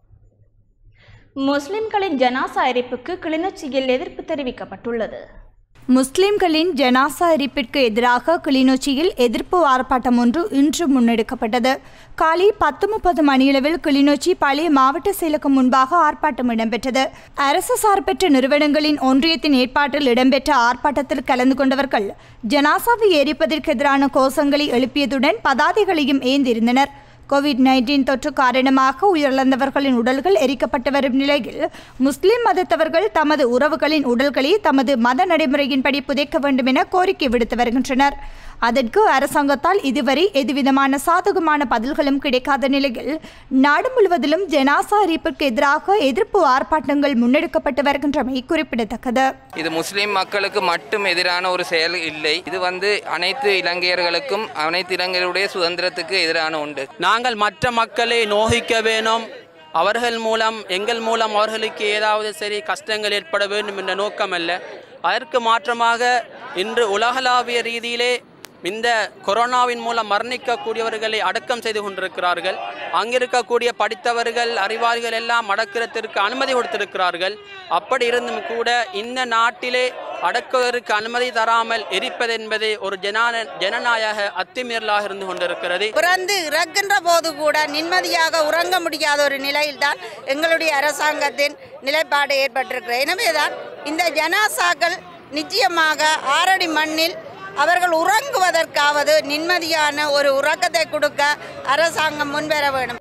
முஸ்லிம்களின் ஜனாசா எரிப்புக்கு கிளிநொச்சியில் எதிர்ப்பு தெரிவிக்கப்பட்டுள்ளது முஸ்லிம்களின் ஜனாசா எரிப்பிற்கு எதிராக கிளிநொச்சியில் எதிர்ப்பு ஆர்ப்பாட்டம் ஒன்று இன்று முன்னெடுக்கப்பட்டது காலை பத்து முப்பது மணியளவில் கிளிநொச்சி பழைய மாவட்ட செயலகம் முன்பாக ஆர்ப்பாட்டம் இடம்பெற்றது அரசு சார்பற்ற நிறுவனங்களின் ஒன்றியத்தின் ஏற்பாட்டில் இடம்பெற்ற ஆர்ப்பாட்டத்தில் கலந்து கொண்டவர்கள் ஜனாசாவை எரிப்பதற்கு எதிரான கோஷங்களை எழுப்பியதுடன் பதாதைகளையும் ஏந்திருந்தனர் கோவிட் நைன்டீன் தொற்று காரணமாக உயிரிழந்தவர்களின் உடல்கள் எரிக்கப்பட்டு வரும் நிலையில் முஸ்லிம் மதத்தவர்கள் தமது உறவுகளின் உடல்களை தமது மத நடைமுறையின்படி புதைக்க வேண்டும் என கோரிக்கை விடுத்து வருகின்றனர் அதற்கு அரசாங்கத்தால் இதுவரை எதுவிதமான சாதகமான பதில்களும் கிடைக்காத நிலையில் நாடு முழுவதிலும் ஜனாசா எரிப்பிற்கு எதிராக எதிர்ப்பு ஆர்ப்பாட்டங்கள் முன்னெடுக்கப்பட்டு வருகின்றமை குறிப்பிடத்தக்கது இது முஸ்லிம் மக்களுக்கு மட்டும் எதிரான ஒரு செயல் இல்லை இது வந்து அனைத்து இலங்கையர்களுக்கும் அனைத்து இலங்கையருடைய சுதந்திரத்துக்கு எதிரான உண்டு நாங்கள் மற்ற மக்களை நோகிக்க வேணும் அவர்கள் மூலம் எங்கள் மூலம் அவர்களுக்கு ஏதாவது சரி கஷ்டங்கள் ஏற்பட வேண்டும் என்ற நோக்கம் அல்ல அதற்கு மாற்றமாக இன்று உலகளாவிய ரீதியிலே இந்த கொரோனாவின் மூலம் மரணிக்கக்கூடியவர்களை அடக்கம் செய்து கொண்டிருக்கிறார்கள் அங்கிருக்கக்கூடிய படித்தவர்கள் அறிவாளிகள் எல்லாம் அடக்கிறதற்கு அனுமதி கொடுத்திருக்கிறார்கள் அப்படி இருந்தும் கூட இந்த நாட்டிலே அடக்குவதற்கு அனுமதி தராமல் எரிப்பது என்பது ஒரு ஜனான ஜனநாயக அத்துமீறலாக இருந்து கொண்டிருக்கிறது பிறந்து இறக்கின்ற போது கூட நிம்மதியாக உறங்க முடியாத ஒரு நிலையில்தான் எங்களுடைய அரசாங்கத்தின் நிலைப்பாடு ஏற்பட்டிருக்கிறது எனவேதான் இந்த ஜனாசாக்கள் நிச்சயமாக ஆறடி மண்ணில் அவர்கள் உறங்குவதற்காவது நிம்மதியான ஒரு உறக்கத்தை கொடுக்க அரசாங்கம் முன்வர வேண்டும்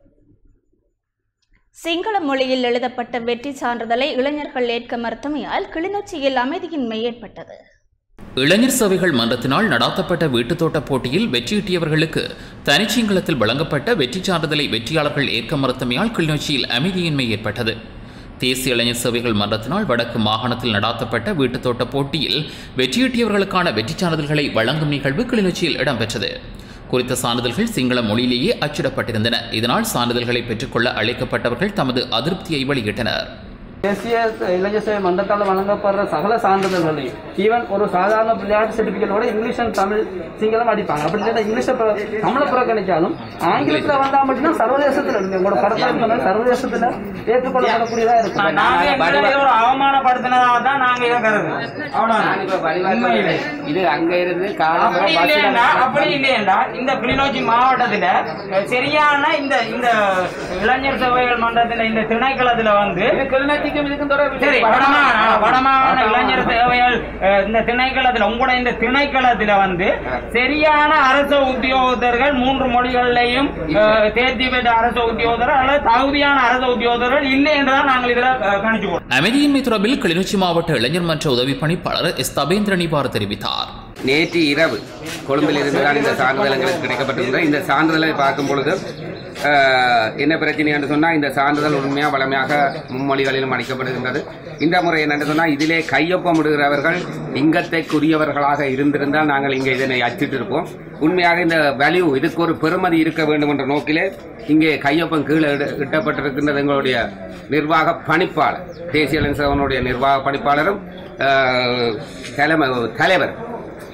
சிங்கள மொழியில் எழுதப்பட்ட வெற்றி சான்றிதழை இளைஞர்கள் ஏற்க மறுத்தமையால் கிளிநொச்சியில் அமைதியின்மை ஏற்பட்டது இளைஞர் சபைகள் மன்றத்தினால் நடாத்தப்பட்ட வீட்டுத் தோட்ட போட்டியில் வெற்றியீட்டியவர்களுக்கு தனிச்சிங்களத்தில் வழங்கப்பட்ட வெற்றி சான்றிதழை வெற்றியாளர்கள் ஏற்க மறுத்தமையால் கிளிநொச்சியில் அமைதியின்மை ஏற்பட்டது தேசிய இளைஞர் சபைகள் மன்றத்தினால் வடக்கு மாகாணத்தில் நடாத்தப்பட்ட வீட்டுத் தோட்ட போட்டியில் வெற்றியீட்டியவர்களுக்கான வெற்றி சான்றிதழ்களை வழங்கும் நிகழ்வு கிளிநொச்சியில் இடம்பெற்றது குறித்த சான்றிதழ்கள் சிங்கள மொழியிலேயே அச்சிடப்பட்டிருந்தன இதனால் சான்றிதழ்களை பெற்றுக்கொள்ள அழைக்கப்பட்டவர்கள் தமது அதிருப்தியை வெளியிட்டனர் தேசிய இளைஞர் சேவை மன்றத்தால் வழங்கப்படுற சகல சான்றிதழ்களையும் ஈவன் ஒரு சாதாரண விளையாட்டு சர்டிஃபிகேட்டோட இங்கிலீஷ் அண்ட் தமிழ் சிங்களம் அடிப்பாங்க அப்படி இல்லைன்னா இங்கிலீஷை புற- தமிழை புறக்கணிச்சாலும் ஆங்கிலத்தில் வந்தால் மட்டும்தான் சர்வதேசத்தில் உங்களோட படத்தில் சர்வதேசத்தில் ஏற்றுக்கொள்ளப்படக்கூடியதாக இருக்கும் நாங்க எங்களை ஒரு அவமானப்படுத்தினதாக தான் நாங்க இதை கருதுறோம் உண்மையிலே இது அங்க இருந்து அப்படி இல்லையா அப்படி இல்லையா இந்த கிளிநொச்சி மாவட்டத்துல அஹ், சரியான இந்த இந்த இளைஞர் சபைகள் மன்றத்துல இந்த திணைக்களத்துல வந்து கிளிநொச்சிக்கும் இதுக்கும் தொடர்பு சரி வடமாகாண வடமாகாண இளைஞர் சேவைகள் அஹ், இந்த திணைக்களத்துல உங்களோட இந்த திணைக்களத்துல வந்து சரியான அரசு உத்தியோகத்தர்கள் மூன்று மொழிகளிலையும் அஹ், தேர்ச்சி பெற்ற அரசு உத்தியோகத்தர்கள் அல்லது தகுதியான அரசு உத்தியோகத்தர்கள் இல்லை என்றுதான் நாங்கள் இதுல அஹ், கணிச்சு கொள்றோம் அமைதியின்மை தொடர்பில் கிளிநொச்சி மாவட்ட இளைஞர் மன்ற உதவி பணிப்பாளர் எஸ் தபேந்திரன் இவ்வாறு தெரிவித்தார் நேற்று இரவு கொழும்பில் இருந்து தான் இந்த சான்றிதழ் எங்களுக்கு கிடைக்கப்பட்டிருந்தது இந்த சான்றிதழை பார்க்கும் பொழுது ஆஹ், என்ன பிரச்சனை என்று சொன்னால் இந்த சான்றிதழ் உண்மையாக வளமையாக மும்மொழிகளிலும் அளிக்கப்படுகின்றது இந்த முறை என்னென்று சொன்னால் இதிலே கையொப்பமிடுகிறவர்கள் இங்கத்தைக்குரியவர்களாக இருந்திருந்தால் நாங்கள் இங்கே இதனை அச்சிட்டிருப்போம் உண்மையாக இந்த வேல்யூ இதுக்கு ஒரு பெருமதி இருக்க வேண்டும் என்ற நோக்கிலே இங்கே கையொப்பம் கீழே இட- இட்டப்பட்டிருக்கின்றது எங்களுடைய நிர்வாக பணிப்பாளர் தேசிய இளைஞர் சபையினுடைய நிர்வாக பணிப்பாளரும் ஆஹ், தலைமை தலைவர்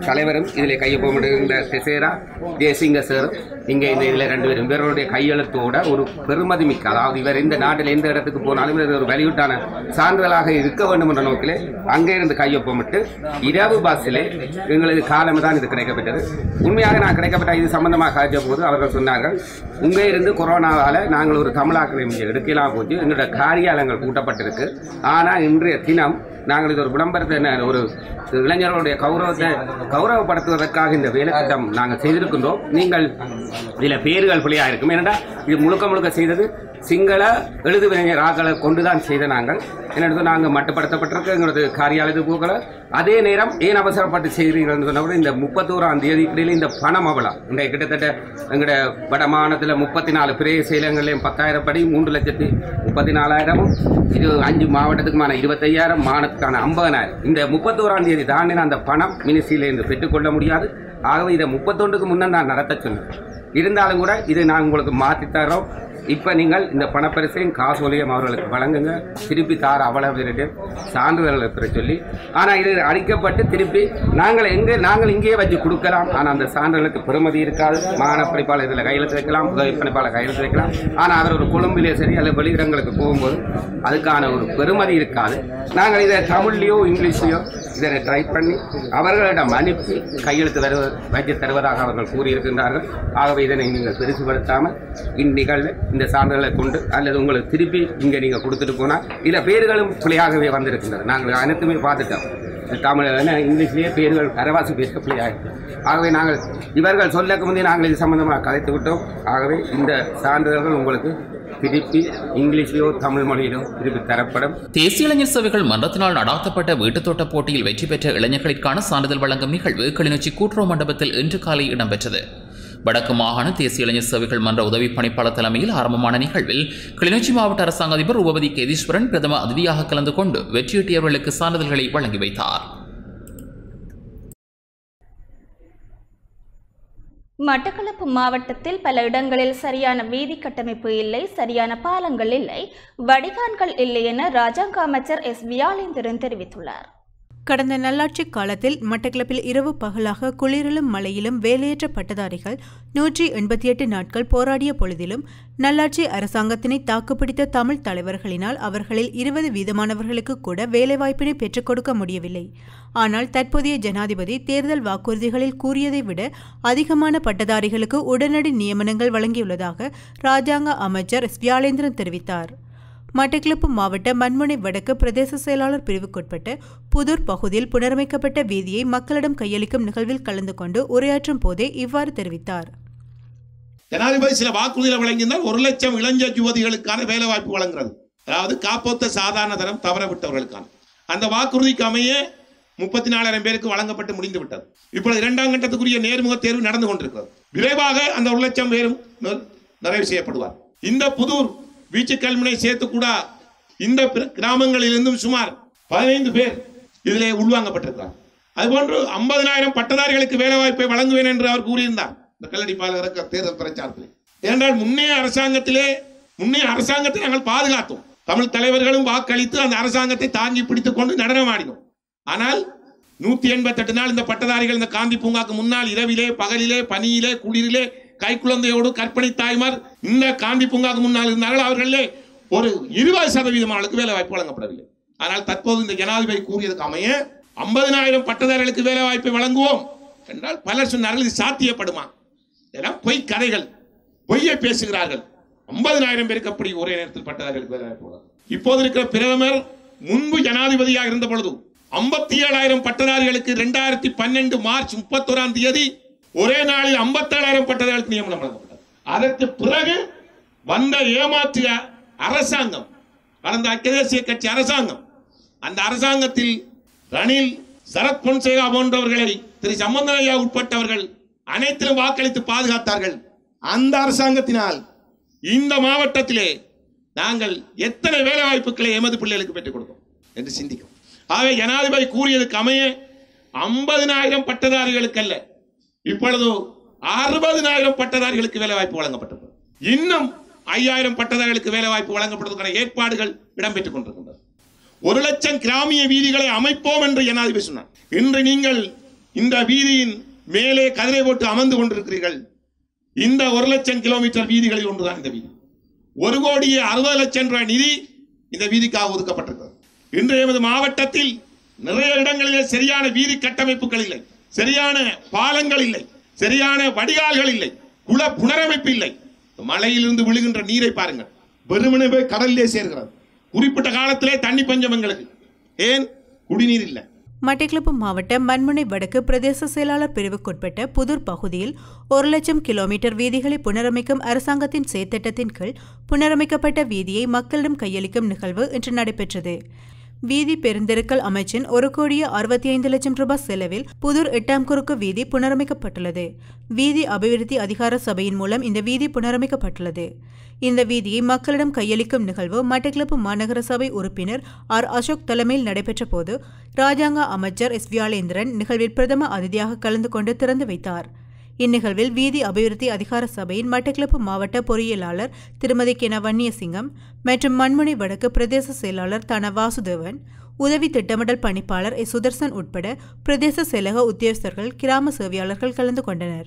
தலைவரும் இதில் கையொப்பமிடுகின்ற திசேரா ஜெயசிங்க சாரும் இங்கே இந்த இதில் ரெண்டு பேரும் இவர்களுடைய கையெழுத்தோட ஒரு பெருமதி மிக்க அதாவது இவர் இந்த நாட்டில் எந்த இடத்துக்கு போனாலும் இது ஒரு வெளியூட்டான சான்றிதழாக இருக்க வேண்டும் என்ற நோக்கிலே அங்கே இருந்து கையொப்பமிட்டு இரவு பஸ்ஸிலே எங்களது காலம் தான் இது கிடைக்கப்பட்டது உண்மையாக நான் கிடைக்கப்பட்ட இது சம்பந்தமாக காய்ச்ச போது அவர்கள் சொன்னார்கள் உங்கே இருந்து கொரோனாவால் நாங்கள் ஒரு தமிழாக்களை இங்கே எடுக்கலாம் போச்சு எங்களோட காரியாலயங்கள் கூட்டப்பட்டிருக்கு ஆனால் இன்றைய தினம் நாங்கள் இது ஒரு விளம்பரத்தை என்ன, ஒரு இளைஞர்களுடைய கௌரவத்தை கௌரவப்படுத்துவதற்காக இந்த வேலை திட்டம் நாங்கள் செய்திருக்கின்றோம் நீங்கள் இதில் பேர்கள் பிழையாக இருக்கும் ஏனென்றால் இது முழுக்க முழுக்க செய்தது சிங்கள எழுதுவினைஞர் ஆக்களை கொண்டு தான் செய்த நாங்கள் என்னென்னு நாங்கள் மட்டுப்படுத்தப்பட்டிருக்க எங்களது காரியாலயத்து பூக்களை அதே நேரம் ஏன் அவசரப்பட்டு செய்கிறீர்கள் சொன்னபோது இந்த முப்பத்தோராம் தேதி இடையில இந்த பணம் அவலம் இந்த கிட்டத்தட்ட எங்களோட வட மாநிலத்தில் முப்பத்தி நாலு பிரேய செயலங்களையும் பத்தாயிரம் படி மூன்று லட்சத்தி முப்பத்தி நாலாயிரமும் இது அஞ்சு மாவட்டத்துக்குமான இருபத்தையாயிரம் மாநிலத்துக்கான ஐம்பதனாயிரம் இந்த முப்பத்தோராம் தேதி தாண்டின அந்த பணம் மினிஸ்ட்ரியிலேருந்து பெற்றுக்கொள்ள முடியாது ஆகவே இதை முப்பத்தொண்டுக்கு முன்னே நான் நடத்த சொன்னேன் இருந்தாலும் கூட இதை நான் உங்களுக்கு மாற்றி தரோம் இப்போ நீங்கள் இந்த பணப்பரிசையும் காசோலையும் அவர்களுக்கு வழங்குங்க திருப்பி தார அவ்வளவு சான்றிதழ்களை பெற சொல்லி ஆனால் இது அளிக்கப்பட்டு திருப்பி நாங்கள் எங்கே நாங்கள் இங்கேயே வச்சு கொடுக்கலாம் ஆனால் அந்த சான்றிதழுக்கு பெறுமதி இருக்காது மாகாண படிப்பாளர் இதில் கையெழுத்து வைக்கலாம் உதவி பணிப்பாளர் கையெழுத்து வைக்கலாம் ஆனால் அவர் ஒரு கொழும்பிலே சரி அல்லது வெளியிடங்களுக்கு போகும்போது அதுக்கான ஒரு பெறுமதி இருக்காது நாங்கள் இதை தமிழ்லையோ இங்கிலீஷ்லையோ இதனை ட்ரை பண்ணி அவர்களிடம் அனுப்பி கையெழுத்து வருவ வைத்து தருவதாக அவர்கள் கூறியிருக்கின்றார்கள் ஆகவே இதனை நீங்கள் பெருசுபடுத்தாமல் இந்நிகழ்வு இந்த சான்றுகளை கொண்டு அல்லது உங்களுக்கு திருப்பி இங்கே நீங்கள் கொடுத்துட்டு போனால் இதில் பேர்களும் பிழையாகவே வந்திருக்கின்றது நாங்கள் அனைத்துமே பார்த்துட்டோம் தமிழ் என்ன இங்கிலீஷ்லேயே பேர்கள் கரவாசி பேச பிள்ளையாக ஆகவே நாங்கள் இவர்கள் சொல்லக்கு முந்தைய நாங்கள் இது சம்பந்தமாக கதைத்து விட்டோம் ஆகவே இந்த சான்றிதழ்கள் உங்களுக்கு திருப்பி இங்கிலீஷ்லேயோ தமிழ் மொழியிலோ திருப்பி தரப்படும் தேசிய இளைஞர் சபைகள் மன்றத்தினால் நடாத்தப்பட்ட வீட்டுத் தோட்ட போட்டியில் வெற்றி பெற்ற இளைஞர்களுக்கான சான்றிதழ் வழங்கும் நிகழ்வு கிளிநொச்சி கூட்டுறவு மண்டபத்தில் இன்று காலை இடம்பெற்றது வடக்கு மாகாண தேசிய இளைஞர் சபைகள் மன்ற உதவி பணிப்பாளர் தலைமையில் ஆரம்பமான நிகழ்வில் கிளிநொச்சி மாவட்ட அரசாங்க அதிபர் உபதி கேதீஸ்வரன் பிரதம அதிதியாக கலந்து கொண்டு வெற்றியீட்டியவர்களுக்கு சான்றிதழ்களை வழங்கி வைத்தார் மட்டக்களப்பு மாவட்டத்தில் பல இடங்களில் சரியான வீதி கட்டமைப்பு இல்லை சரியான பாலங்கள் இல்லை வடிகான்கள் இல்லை என ராஜாங்க அமைச்சர் எஸ் வியாளேந்திரன் தெரிவித்துள்ளார் கடந்த நல்லாட்சி காலத்தில் மட்டக்களப்பில் இரவு பகலாக குளிரிலும் மழையிலும் வேலையற்ற பட்டதாரிகள் நூற்றி எண்பத்தி எட்டு நாட்கள் போராடிய பொழுதிலும் நல்லாட்சி அரசாங்கத்தினை தாக்குப்பிடித்த தமிழ் தலைவர்களினால் அவர்களில் இருபது வீதமானவர்களுக்கு கூட வேலைவாய்ப்பினை பெற்றுக் கொடுக்க முடியவில்லை ஆனால் தற்போதைய ஜனாதிபதி தேர்தல் வாக்குறுதிகளில் கூறியதை விட அதிகமான பட்டதாரிகளுக்கு உடனடி நியமனங்கள் வழங்கியுள்ளதாக ராஜாங்க அமைச்சர் எஸ் வியாளேந்திரன் தெரிவித்தார் மட்டக்களப்பு மாவட்ட மண்முனை வடக்கு பிரதேச செயலாளர் பிரிவுக்குட்பட்ட புதூர் பகுதியில் புனரமைக்கப்பட்ட வீதியை மக்களிடம் கையளிக்கும் நிகழ்வில் கலந்து கொண்டு உரையாற்றும் போதே இவ்வாறு தெரிவித்தார் ஜனாதிபதி சில வாக்குறுதிகளை வழங்கியிருந்தால் ஒரு லட்சம் இளைஞ யுவதிகளுக்கான வேலை வாய்ப்பு வழங்குறது அதாவது காப்போத்த சாதாரண தரம் தவற விட்டவர்களுக்கான அந்த வாக்குறுதிக்கு அமைய முப்பத்தி நாலாயிரம் பேருக்கு வழங்கப்பட்டு முடிந்து விட்டது இப்பொழுது இரண்டாம் கட்டத்துக்குரிய நேர்முக தேர்வு நடந்து கொண்டிருக்கிறது விரைவாக அந்த ஒரு லட்சம் பேரும் நி- நிறைவு செய்யப்படுவார் இந்த புதூர் வீச்சு கல்முனை சேர்த்து கூட இந்த பிர- கிராமங்களிலிருந்தும் சுமார் பதினைந்து பேர் இதிலே உள்வாங்கப்பட்டிருக்கிறார் அதுபோன்று ஐம்பதனாயிரம் பட்டதாரிகளுக்கு வேலை வாய்ப்பை வழங்குவேன் என்று அவர் கூறியிருந்தார் இந்த கல்லடி பாலகருக்கு தேர்தல் பிரச்சாரத்தில் ஏனென்றால் முன்னைய அரசாங்கத்திலே முன்னைய அரசாங்கத்தை நாங்கள் பாதுகாத்தோம் தமிழ் தலைவர்களும் வாக்களித்து அந்த அரசாங்கத்தை தாங்கி பிடித்துக் கொண்டு நடனமாடினோம் ஆனால் நூத்தி எண்பத்தெட்டு நாள் இந்த பட்டதாரிகள் இந்த காந்தி பூங்காக்கு முன்னால் இரவிலே பகலிலே பனியிலே குளிரிலே கைக்குழந்தையோடு கற்பனை தாய்மார் இந்த காந்தி பூங்காக்கு முன்னால் இருந்தார்கள் அவர்களே ஒரு இருபது சதவீதம் ஆளுக்கு வேலை வாய்ப்பு வழங்கப்படவில்லை ஆனால் தற்போது இந்த ஜனாதிபதி கூறியதுக்கு அமைய ஐம்பதனாயிரம் பட்டதாரிகளுக்கு வேலை வாய்ப்பை வழங்குவோம் என்றால் பலர் சொன்னார்கள் இது சாத்தியப்படுமா இதெல்லாம் பொய் கதைகள் பொய்யை பேசுகிறார்கள் ஐம்பதனாயிரம் பேருக்கு அப்படி ஒரே நேரத்தில் பட்டதாரிகளுக்கு வேலை வாய்ப்பு வழங்கும். இப்போது இருக்கிற பிரதமர் முன்பு ஜனாதிபதியாக இருந்த பொழுது ஐம்பத்தி ஏழாயிரம் பட்டதாரிகளுக்கு இரண்டாயிரத்தி பன்னெண்டு மார்ச் முப்பத்தோராம் தேதி ஒரே நாளில் ஐம்பத்தேழாயிரம் பட்டதாரிகளுக்கு நியமனம் வழங்கப்பட்டது அதற்கு பிறகு வந்த ஏமாற்றிய அரசாங்கம் கடந்த ஐக்கிய தேசிய கட்சி அரசாங்கம் அந்த அரசாங்கத்தில் ரணில் சரத் பொன்சேகா போன்றவர்களை திரு சம்பந்தனையா உட்பட்டவர்கள் அனைத்திலும் வாக்களித்து பாதுகாத்தார்கள் அந்த அரசாங்கத்தினால் இந்த மாவட்டத்திலே நாங்கள் எத்தனை வேலை வாய்ப்புகளை எமது பிள்ளைகளுக்கு பெற்றுக் கொடுத்தோம் என்று சிந்திக்கும் ஆகவே ஜனாதிபதி கூறியதுக்கு அமைய ஐம்பதினாயிரம் பட்டதாரிகளுக்கு அல்ல இப்பொழுது அறுபதினாயிரம் பட்டதாரிகளுக்கு வேலை வாய்ப்பு வழங்கப்பட்டது இன்னும் ஐயாயிரம் பட்டதாரிகளுக்கு வேலை வாய்ப்பு வழங்கப்படுவதற்கான ஏற்பாடுகள் இடம்பெற்றுக் கொண்டிருக்கின்றன ஒரு லட்சம் கிராமிய வீதிகளை அமைப்போம் என்று ஜனாதிபதி சொன்னார் இன்று நீங்கள் இந்த வீதியின் மேலே கதிரை போட்டு அமர்ந்து கொண்டிருக்கிறீர்கள் இந்த ஒரு லட்சம் கிலோமீட்டர் வீதிகளில் ஒன்றுதான் இந்த வீதி ஒரு கோடியே அறுபது லட்சம் ரூபாய் நிதி இந்த வீதிக்காக ஒதுக்கப்பட்டிருக்கிறது இன்று எமது மாவட்டத்தில் நிறைய இடங்களிலே சரியான வீதி கட்டமைப்புகள் இல்லை சரியான பாலங்கள் இல்லை சரியான வடிகால்கள் இல்லை குள புனரமைப்பு இல்லை மழையிலிருந்து விழுகின்ற நீரை பாருங்கள் வெறுமனே போய் கடலிலே சேர்கிறது குறிப்பிட்ட காலத்திலே தண்ணி பஞ்சம் எங்களுக்கு ஏன் குடிநீர் இல்லை மட்டக்களப்பு மாவட்ட மண்முனை வடக்கு பிரதேச செயலாளர் பிரிவுக்குட்பட்ட புதூர் பகுதியில் ஒரு லட்சம் கிலோமீட்டர் வீதிகளை புனரமைக்கும் அரசாங்கத்தின் செயற்திட்டத்தின் கீழ் புனரமைக்கப்பட்ட வீதியை மக்களிடம் கையளிக்கும் நிகழ்வு இன்று நடைபெற்றது வீதி பெருந்தெருக்கல் அமைச்சின் ஒரு கோடியே அறுபத்தி ஐந்து லட்சம் ரூபாய் செலவில் புதூர் எட்டாம் குறுக்கு வீதி புனரமைக்கப்பட்டுள்ளது வீதி அபிவிருத்தி அதிகார சபையின் மூலம் இந்த வீதி புனரமைக்கப்பட்டுள்ளது இந்த வீதியை மக்களிடம் கையளிக்கும் நிகழ்வு மட்டக்களப்பு மாநகர சபை உறுப்பினர் ஆர் அசோக் தலைமையில் நடைபெற்ற போது ராஜாங்க அமைச்சர் எஸ் வியாளேந்திரன் நிகழ்வில் பிரதம அதிதியாக கலந்து கொண்டு திறந்து வைத்தார் இந்நிகழ்வில் வீதி அபிவிருத்தி அதிகார சபையின் மட்டக்களப்பு மாவட்ட பொறியியலாளர் திருமதி கென வன்னியசிங்கம் மற்றும் மண்முனை வடக்கு பிரதேச செயலாளர் தன வாசுதேவன் உதவி திட்டமிடல் பணிப்பாளர் எஸ் சுதர்சன் உட்பட பிரதேச செயலக உத்தியோகஸ்தர்கள் கிராம சேவையாளர்கள் கலந்து கொண்டனர்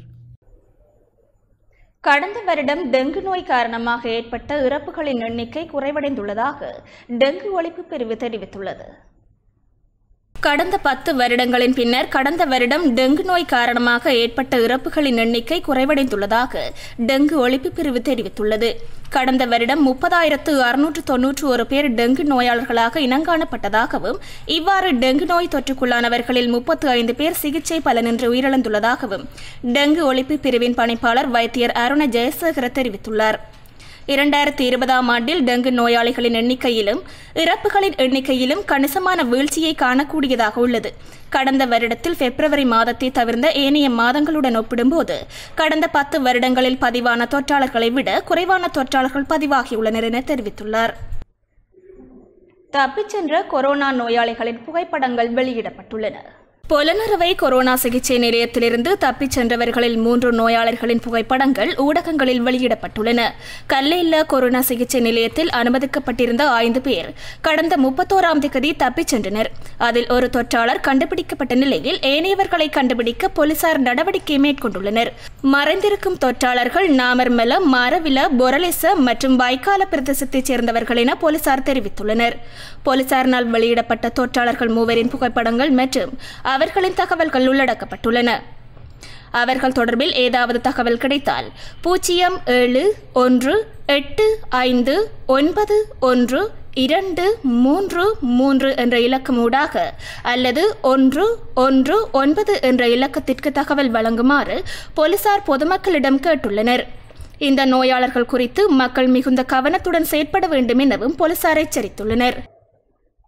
கடந்த வருடம் டெங்கு நோய் காரணமாக ஏற்பட்ட இறப்புகளின் எண்ணிக்கை குறைவடைந்துள்ளதாக டெங்கு ஒழிப்பு பிரிவு தெரிவித்துள்ளது கடந்த பத்து வருடங்களின் பின்னர் கடந்த வருடம் டெங்கு நோய் காரணமாக ஏற்பட்ட இறப்புகளின் எண்ணிக்கை குறைவடைந்துள்ளதாக டெங்கு ஒழிப்பு பிரிவு தெரிவித்துள்ளது கடந்த வருடம் முப்பதாயிரத்து அறுநூற்று தொன்னூற்று ஒரு பேர் டெங்கு நோயாளர்களாக இனங்காணப்பட்டதாகவும் இவ்வாறு டெங்கு நோய் தொற்றுக்குள்ளானவர்களில் முப்பத்து ஐந்து பேர் சிகிச்சை பலனின்றி உயிரிழந்துள்ளதாகவும் டெங்கு ஒழிப்பு பிரிவின் பணிப்பாளர் வைத்தியர் அருண ஜெயசேகர தெரிவித்துள்ளார் இரண்டாயிரத்தி இருபதாம் ஆண்டில் டெங்கு நோயாளிகளின் எண்ணிக்கையிலும் இறப்புகளின் எண்ணிக்கையிலும் கணிசமான வீழ்ச்சியை காணக்கூடியதாக உள்ளது கடந்த வருடத்தில் பிப்ரவரி மாதத்தை தவிர்ந்த ஏனைய மாதங்களுடன் ஒப்பிடும்போது கடந்த பத்து வருடங்களில் பதிவான தொற்றாளர்களை விட குறைவான தொற்றாளர்கள் பதிவாகியுள்ளனர் என தெரிவித்துள்ளார் தப்பிச் சென்ற கொரோனா நோயாளிகளின் புகைப்படங்கள் வெளியிடப்பட்டுள்ளன பொலனறுவை கொரோனா சிகிச்சை நிலையத்திலிருந்து தப்பிச் சென்றவர்களில் மூன்று நோயாளர்களின் புகைப்படங்கள் ஊடகங்களில் வெளியிடப்பட்டுள்ளன கல்லையில்லா கொரோனா சிகிச்சை நிலையத்தில் அனுமதிக்கப்பட்டிருந்த ஐந்து பேர் கடந்த முப்பத்தோராம் தேதி தப்பிச் சென்றனர் அதில் ஒரு தொற்றாளர் கண்டுபிடிக்கப்பட்ட நிலையில் ஏனையவர்களை கண்டுபிடிக்க போலீசார் நடவடிக்கை மேற்கொண்டுள்ளனர் மறைந்திருக்கும் தொற்றாளர்கள் நாமர்மல மரவில பொரலிச மற்றும் வைக்கால பிரதேசத்தைச் சேர்ந்தவர்கள் என போலீசார் தெரிவித்துள்ளனர் போலீசாரினால் வெளியிடப்பட்ட தொற்றாளர்கள் மூவரின் புகைப்படங்கள் மற்றும் அவர்களின் தகவல்கள் உள்ளடக்கப்பட்டுள்ளன அவர்கள் தொடர்பில் ஏதாவது தகவல் கிடைத்தால் பூஜ்ஜியம் ஏழு ஒன்று எட்டு ஐந்து ஒன்பது ஒன்று இரண்டு மூன்று மூன்று என்ற இலக்கம் ஊடாக அல்லது ஒன்று ஒன்று ஒன்பது என்ற இலக்கத்திற்கு தகவல் வழங்குமாறு போலீசார் பொதுமக்களிடம் கேட்டுள்ளனர் இந்த நோயாளர்கள் குறித்து மக்கள் மிகுந்த கவனத்துடன் செயற்பட வேண்டும் எனவும் போலீசார் எச்சரித்துள்ளனர்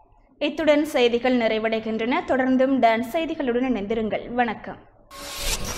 இத்துடன் செய்திகள் நிறைவடைகின்றன தொடர்ந்தும் டான்ஸ் செய்திகளுடன் இணைந்திருங்கள் வணக்கம்